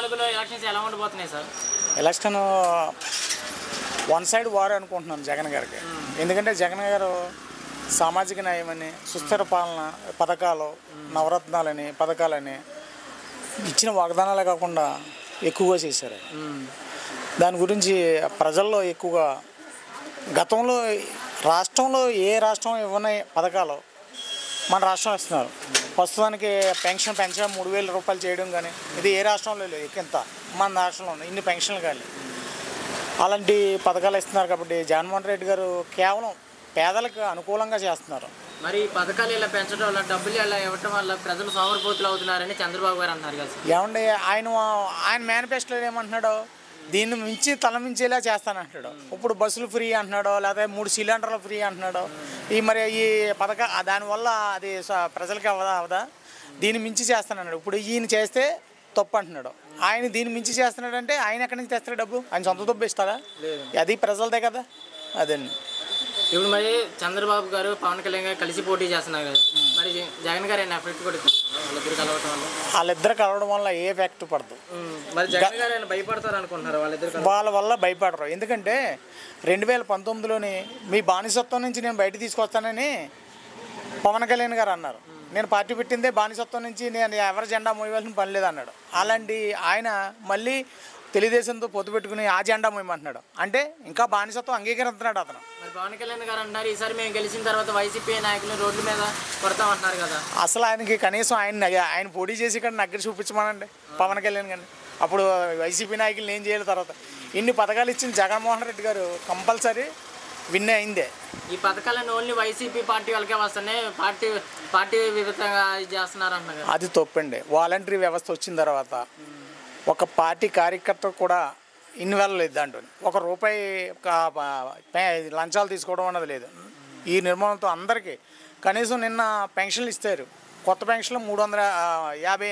నాలుగులో ఎలక్షన్స్ ఎలా ఉండబోతున్నాయి sir election one side war అనుకుంటున్నాను జగన్ గారికి ఎందుకంటే జగన్ గారు సామాజిక న్యాయమని సుస్థిర పాలన పథకాలు నవరత్నాలని పథకాలని ఇచ్చిన వాగ్దానాలే కాకుండా ఎక్కువగా చేశారు దాని గురించి ప్రజల్లో ఎక్కువగా గతంలో రాష్ట్రంలో ఏ రాష్ట్రం ఇవ్వని పథకాలు మన రాష్ట్రం ఇస్తున్నారు ప్రస్తుతానికి పెన్షన్ పెంచడం మూడు వేల రూపాయలు చేయడం కానీ ఇది ఏ రాష్ట్రంలో లేదు ఇంత మన రాష్ట్రంలో ఉన్నాయి. ఇన్ని పెన్షన్లు కానీ అలాంటి పథకాలు ఇస్తున్నారు కాబట్టి జగన్మోహన్ రెడ్డి గారు కేవలం పేదలకు అనుకూలంగా చేస్తున్నారు మరి ఈ పథకాలు ఇలా పెంచడం వల్ల డబ్బులు ఇలా ఇవ్వటం వల్ల ప్రజలు సోమరిపోతులు అవుతున్నారని చంద్రబాబు గారు అన్నారు కదా సార్ ఏమండి ఆయన ఆయన మేనిఫెస్టోలో ఏమంటున్నాడు దీన్ని మించి తల మించేలా చేస్తానంటున్నాడు ఇప్పుడు బస్సులు ఫ్రీ అంటున్నాడు లేకపోతే మూడు సిలిండర్లు ఫ్రీ అంటున్నాడు ఈ మరి ఈ పథక దానివల్ల అది స- ప్రజలకి అవదా అవదా దీన్ని మించి చేస్తానన్నాడు ఇప్పుడు ఈయన చేస్తే తప్పు అంటున్నాడు ఆయన దీన్ని మించి చేస్తున్నాడు అంటే ఆయన ఎక్కడి నుంచి తెస్తాడు డబ్బు ఆయన సొంత డబ్బు ఇస్తాడా లేదు. అది ప్రజలదే కదా అదండి ఇప్పుడు మరి చంద్రబాబు గారు పవన్ కళ్యాణ్ గారు కలిసి పోటీ చేస్తున్నారు కదా మరి జ- జగన్ గారు ఏమైనా ఎఫెక్ట్ కూడా వాళ్ళిద్దరు కలవటం వల్ల వాళ్ళిద్దరు కలవడం వల్ల ఏ ఎఫెక్ట్ పడదు ఉమ్, మరి జగన్ గారు ఆయన భయపడతారు అనుకుంటున్నారు వాళ్ళిద్దరు కలవడం వాళ్ళ వల్ల భయపడరు ఎందుకంటే రెండు వేల పంతొమ్మిదిలోని మీ బానిసత్వం నుంచి నేను బయట తీసుకొస్తానని పవన్ కళ్యాణ్ గారు అన్నారు నేను పార్టీ పెట్టిందే బానిసత్వం నుంచి నేను ఎవరి జెండా మోయవలసిన పని లేదు అన్నాడు అలాంటి ఆయన మళ్ళీ తెలుగుదేశంతో పొత్తు పెట్టుకుని ఆ జెండా మోయమంటున్నాడు అంటే ఇంకా బానిసత్వం అంగీకరిస్తున్నాడు అతను మరి పవన్ కళ్యాణ్ గారు అంటారు ఈసారి మేము గెలిచిన తర్వాత వైసీపీ నాయకులు రోడ్ల మీద కొడతామంటున్నారు కదా అసలు ఆయనకి కనీసం ఆయన నగ- ఆయన పోటీ చేసి ఇక్కడ నగ్గర చూపించమనండి పవన్ కళ్యాణ్ గారిని అప్పుడు వైసీపీ నాయకులు ఏం చేయాలి తర్వాత ఇన్ని పథకాలు ఇచ్చిన జగన్మోహన్ రెడ్డి గారు కంపల్సరీ విన్ అయిందే ఈ పథకాలను ఓన్లీ వైసీపీ పార్టీ వాళ్ళకే వస్తున్నాయి పార్టీ పార్టీ వివిధంగా ఇది చేస్తున్నారు అంటున్నారు కదా. అది తప్పండి వాలంటరీ వ్యవస్థ వచ్చిన తర్వాత ఒక పార్టీ కార్యకర్త కూడా ఇన్వాల్వ్ లేదు దాంట్లో ఒక రూపాయి ఒక ప- పే- లంచాలు తీసుకోవడం అన్నది లేదు ఈ నిర్మాణంతో అందరికీ కనీసం నిన్న పెన్షన్లు ఇస్తారు కొత్త పెన్షన్లు మూడు వందల ఆ, యాభై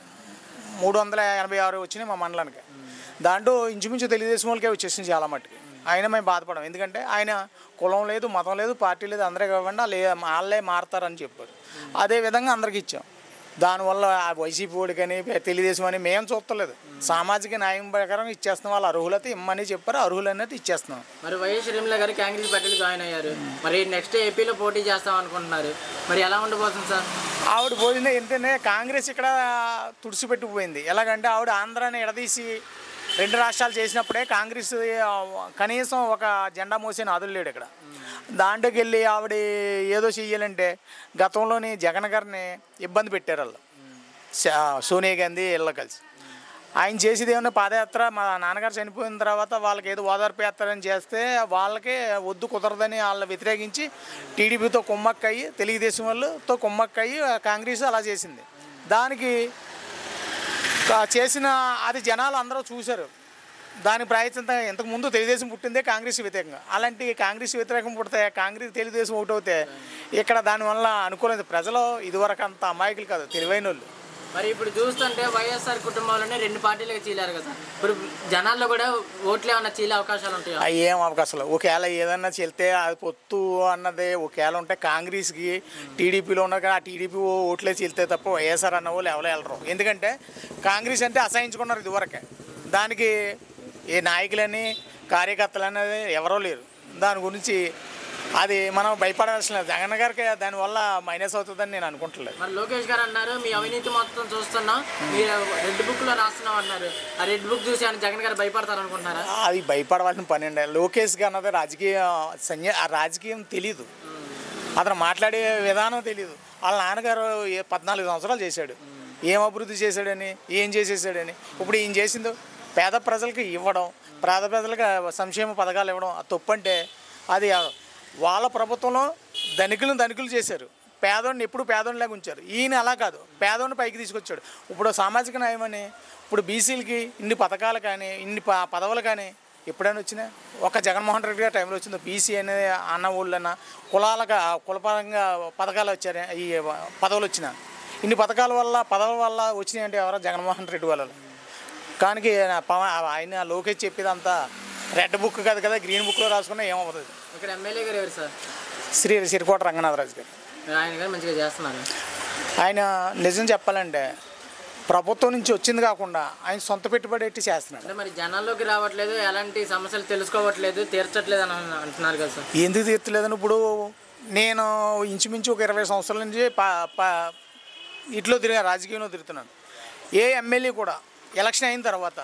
మూడు వందల ఎనభై ఆరు వచ్చినాయి మా మండలానికి దాంట్లో ఇంచుమించు తెలుగుదేశం వాళ్ళకే వచ్చేసింది చాలా మట్టుకి ఆయన మేము బాధపడం ఎందుకంటే ఆయన కులం లేదు మతం లేదు పార్టీ లేదు అందరికీ ఇవ్వండి లే వాళ్ళే మారతారని చెప్పారు అదే విధంగా అందరికి ఇచ్చాం దానివల్ల ఆ వైసీపీ వాడికని తెలుగుదేశం అని మేము చూస్తలేదు సామాజిక న్యాయం ప్రకారం ఇచ్చేస్తున్నాం వాళ్ళు అర్హులైతే ఇమ్మని చెప్పారు అర్హులు అనేది ఇచ్చేస్తున్నాం మరి వైఎస్ షర్మిల గారు కాంగ్రెస్ పార్టీలో జాయిన్ అయ్యారు మరి నెక్స్ట్ ఏపీలో పోటీ చేస్తాం అనుకుంటున్నారు మరి ఎలా ఉండబోతుంది సార్ ఆవిడ పోయింది ఏంటంటే కాంగ్రెస్ ఇక్కడ తుడిచిపెట్టుకుపోయింది ఎలాగంటే ఆవిడ ఆంధ్రాని ఎడదీసి రెండు రాష్ట్రాలు చేసినప్పుడే కాంగ్రెస్ ఆ, కనీసం ఒక జెండా మోసిన అదులు లేడు ఇక్కడ దాంట్లోకి వెళ్ళి ఆవిడ ఏదో చెయ్యాలంటే గతంలోని జగన్ గారిని ఇబ్బంది పెట్టారు వాళ్ళు స- సోనియా గాంధీ వీళ్ళ కలిసి ఆయన చేసేది ఏమన్నా పాదయాత్ర మా నాన్నగారు చనిపోయిన తర్వాత వాళ్ళకి ఏదో ఓదార్పు యాత్ర అని చేస్తే వాళ్ళకే వద్దు కుదరదని వాళ్ళని వ్యతిరేకించి టీడీపీతో కుమ్మక్కయ్యి తెలుగుదేశం వాళ్ళతో కుమ్మక్కయ్యి కాంగ్రెస్ అలా చేసింది దానికి కా- చేసిన అది జనాలు అందరూ చూశారు దాని ప్రాయచిత ఇంతకు ముందు తెలుగుదేశం పుట్టిందే కాంగ్రెస్ వ్యతిరేకంగా అలాంటి కాంగ్రెస్ వ్యతిరేకం పుడితే కాంగ్రెస్ తెలుగుదేశం ఒకటి అవుతే ఇక్కడ దానివల్ల అనుకూలత ప్రజలు ఇదివరకు అంత అమాయకులు కాదు తెలివైన వాళ్ళు మరి ఇప్పుడు చూస్తుంటే వైఎస్ఆర్ కుటుంబంలోనే రెండు పార్టీలకు చీలారు కదా ఇప్పుడు జనాల్లో కూడా ఓట్లు ఏమన్నా చీలే అవకాశాలు ఉంటాయా అవి ఏం అవకాశాలు ఒకవేళ ఏదన్నా చెల్తే అది పొత్తు అన్నది ఒకవేళ ఉంటే కాంగ్రెస్కి టీడీపీలో ఉన్నారు కానీ ఆ టీడీపీ ఓట్లే చెల్తే తప్ప వైఎస్ఆర్ అన్న వాళ్ళు ఎవరు వెళ్ళరు ఎందుకంటే కాంగ్రెస్ అంటే అసహించుకున్నారు ఇదివరకే దానికి ఏ నాయకులని కార్యకర్తలు అనేది ఎవరో లేరు దాని గురించి అది మనం భయపడాల్సిన లేదు. జగన్ గారికి దానివల్ల మైనస్ అవుతుందని నేను అనుకుంటలేదు మరి లోకేష్ గారు అన్నారు మీ అవినీతి మొత్తం చూస్తున్నాం మీరు రెడ్ బుక్ లో రాస్తున్నాం అన్నారు ఆ రెడ్ బుక్ చూసి ఆయన జగన్ గారు భయపడతారు అనుకుంటున్నారా అది భయపడవలసిన పని అండి లోకేష్ గారు అన్నది రాజకీయ సన్య ఆ రాజకీయం తెలీదు అతను మాట్లాడే విధానం తెలియదు వాళ్ళ నాన్నగారు ఏ పద్నాలుగు సంవత్సరాలు చేశాడు ఏం అభివృద్ధి చేశాడని ఏం చేసేసాడని ఇప్పుడు ఏం చేసిందో పేద ప్రజలకు ఇవ్వడం పేద ప్రజలకు సంక్షేమ పథకాలు ఇవ్వడం ఆ తప్పు అంటే అది వాళ్ళ ప్రభుత్వంలో ధనికులను ధనికులు చేశారు పేదోడిని ఎప్పుడు పేదోడిలాగా ఉంచారు ఈయన అలా కాదు పేదోడిని పైకి తీసుకొచ్చాడు ఇప్పుడు సామాజిక న్యాయం అని ఇప్పుడు బీసీలకి ఇన్ని పథకాలు కానీ ఇన్ని ప- పదవులు కానీ ఎప్పుడైనా వచ్చినా ఒక జగన్మోహన్ రెడ్డి గారి టైంలో వచ్చింది బీసీ అనే అన్న ఊళ్ళన్న కులాలుగా కులపరంగా పథకాలు వచ్చారు ఈ పదవులు వచ్చిన ఇన్ని పథకాల వల్ల పదవుల వల్ల వచ్చినాయి అంటే ఎవరో జగన్మోహన్ రెడ్డి వల్ల కానీ పవ- ఆయన లోకేష్ చెప్పేదంతా రెడ్ బుక్ కాదు కదా గ్రీన్ బుక్లో రాసుకున్నా ఏమవుతుంది ఇక్కడ ఎమ్మెల్యే గారు ఎవరు సార్ శ్రీ సిరికోట రంగనాథరాజు గారు ఆయన గారు మంచిగా చేస్తున్నారు ఆయన నిజం చెప్పాలంటే ప్రభుత్వం నుంచి వచ్చింది కాకుండా ఆయన సొంత పెట్టుబడి పెట్టి చేస్తున్నాడు అంటే మరి జనాల్లోకి రావట్లేదు ఎలాంటి సమస్యలు తెలుసుకోవట్లేదు తీర్చట్లేదు అని అంటున్నారు కదా సార్ ఎందుకు తీర్చలేదని ఇప్పుడు నేను ఇంచుమించు ఒక ఇరవై సంవత్సరాల నుంచి పా పా ఇట్లో తిరిగా రాజకీయంలో తిరుగుతున్నాను ఏ ఎమ్మెల్యే కూడా ఎలక్షన్ అయిన తర్వాత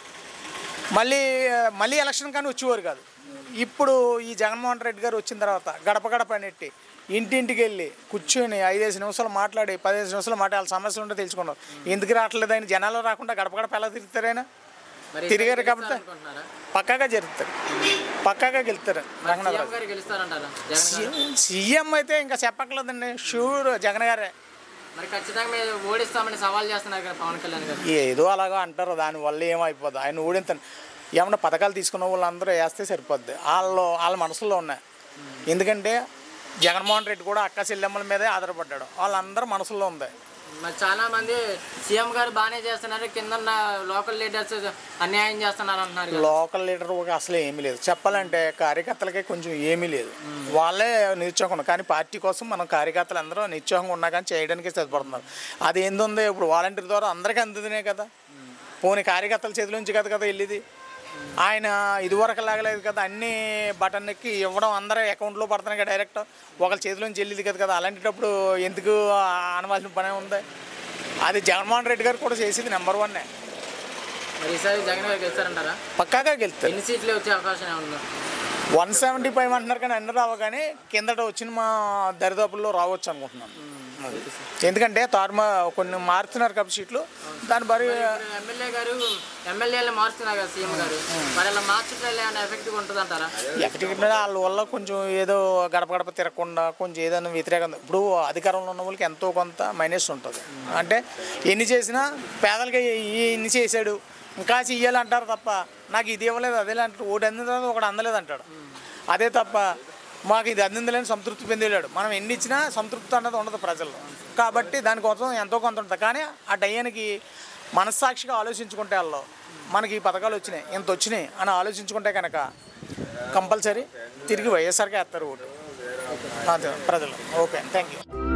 మళ్ళీ మళ్ళీ ఎలక్షన్ కానీ వచ్చేవారు కాదు ఇప్పుడు ఈ జగన్మోహన్ రెడ్డి గారు వచ్చిన తర్వాత గడప గడప నెట్టి ఇంటింటికి వెళ్ళి కూర్చొని ఐదేసి నిమిషాలు మాట్లాడి పదిహేను నిమిషాలు మాట్లాడాలి సమస్యలు ఉంటే తెలుసుకున్నారు ఎందుకు రావట్లేదు ఆయన జనాలు రాకుండా గడప గడప ఎలా తిరుగుతారైనా మరి తిరిగారు కాబట్టి అనుకుంటున్నారా పక్కాగా జరుగుతారు పక్కాగా గెలుస్తారు రంగనాథ్ సీఎం గారు గెలుస్తారంటారా జగన్ గారు సీఎం అయితే ఇంకా చెప్పక్కర్లేదండి షూర్ జగన్ గారే మరి ఖచ్చితంగా మీరు ఓడిస్తామని సవాల్ చేస్తున్నారు కదా పవన్ కళ్యాణ్ గారు ఏదో అలాగా అంటారు దానివల్ల ఏమైపోద్ది ఆయన ఊడింతను ఏమన్నా పథకాలు తీసుకున్న వాళ్ళందరూ వేస్తే సరిపోద్ది వాళ్ళు వాళ్ళ మనసులో ఉన్నాయి ఎందుకంటే జగన్మోహన్ రెడ్డి కూడా అక్క చెల్లెమ్మల మీదే ఆధారపడ్డాడు వాళ్ళందరూ మనసులో ఉంది మరి చాలా మంది సీఎం గారు బాగానే చేస్తున్నారు కింద ఉన్న లోకల్ లీడర్స్ అన్యాయం చేస్తున్నారు అంటున్నారు కదా. లోకల్ లీడర్ అసలు ఏమీ లేదు చెప్పాలంటే కార్యకర్తలకే కొంచెం ఏమీ లేదు వాళ్ళే నిరుత్సాహం ఉన్నారు కానీ పార్టీ కోసం మనం కార్యకర్తలు అందరూ నిరుత్సాహంగా ఉన్నా కానీ చేయడానికి సిద్ధపడుతున్నారు అది ఏందుంది ఇప్పుడు వాలంటీర్ ద్వారా అందరికీ అందుతున్నాయి కదా పోనీ కార్యకర్తల చేతిలో నుంచి కదా కదా వెళ్ళేది ఆయన ఇదివరకు లాగలేదు కదా అన్ని బటన్ ఎక్కి ఇవ్వడం అందరూ అకౌంట్లో పడుతున్నాయి కదా డైరెక్ట్ ఒకళ్ళ చేతిలోంచి వెళ్ళేది కదా కదా అలాంటిటప్పుడు ఎందుకు అనవలసిన పనే ఉంది అది జగన్మోహన్ రెడ్డి గారు కూడా చేసేది నెంబర్ వన్నే మరి ఈసారి జగన్ గారు గెలుస్తారంటారా పక్కాగా గెలుస్తారు ఎన్ని సీట్లు వచ్చే అవకాశం ఏమన్నా వన్ సెవెంటీ ఫైవ్ అంటున్నారు కానీ అన్ని రావు కానీ కిందట వచ్చిన మా దరిదాపుల్లో రావచ్చు అనుకుంటున్నాను అది. ఎందుకంటే తారుమా కొన్ని మారుతున్నారు కాబట్టి సీట్లు దాని బరి ఇప్పుడు ఎమ్మెల్యే గారు ఎమ్మెల్యేలు మారుస్తున్నారు కదా సీఎం గారు మరి అలా మార్చడం ఏమైనా ఎఫెక్ట్గా ఉంటుంది అంటారా ఎక్కడికి వాళ్ళ వల్ల కొంచెం ఏదో గడప గడప తిరగకుండా కొంచెం ఏదైనా వ్యతిరేకం ఇప్పుడు అధికారంలో ఉన్న వాళ్ళకి ఎంతో కొంత మైనస్ ఉంటుంది అంటే ఎన్ని చేసినా పేదలకి ఈ ఎన్ని చేశాడు ఇంకా చెయ్యాలి అంటారు తప్ప నాకు ఇది ఇవ్వలేదు అదే అంటారు ఒకటి అందిన తర్వాత ఒకటి అందలేదు అంటాడు అదే తప్ప మాకు ఇది అందిందలేని సంతృప్తి పొందేలాడు మనం ఎన్ని ఇచ్చినా సంతృప్తి అన్నది ఉండదు ప్రజల్లో కాబట్టి దానికోసం ఎంతో కొంత ఉంటుంది కానీ ఆ టయానికి మనస్సాక్షిగా ఆలోచించుకుంటే వాళ్ళు మనకి ఈ పథకాలు వచ్చినాయి ఇంత వచ్చినాయి అని ఆలోచించుకుంటే కనుక కంపల్సరీ తిరిగి వైఎస్ఆర్కే వేస్తారు ఓటు అంతే ప్రజలు ఓకే థ్యాంక్ యూ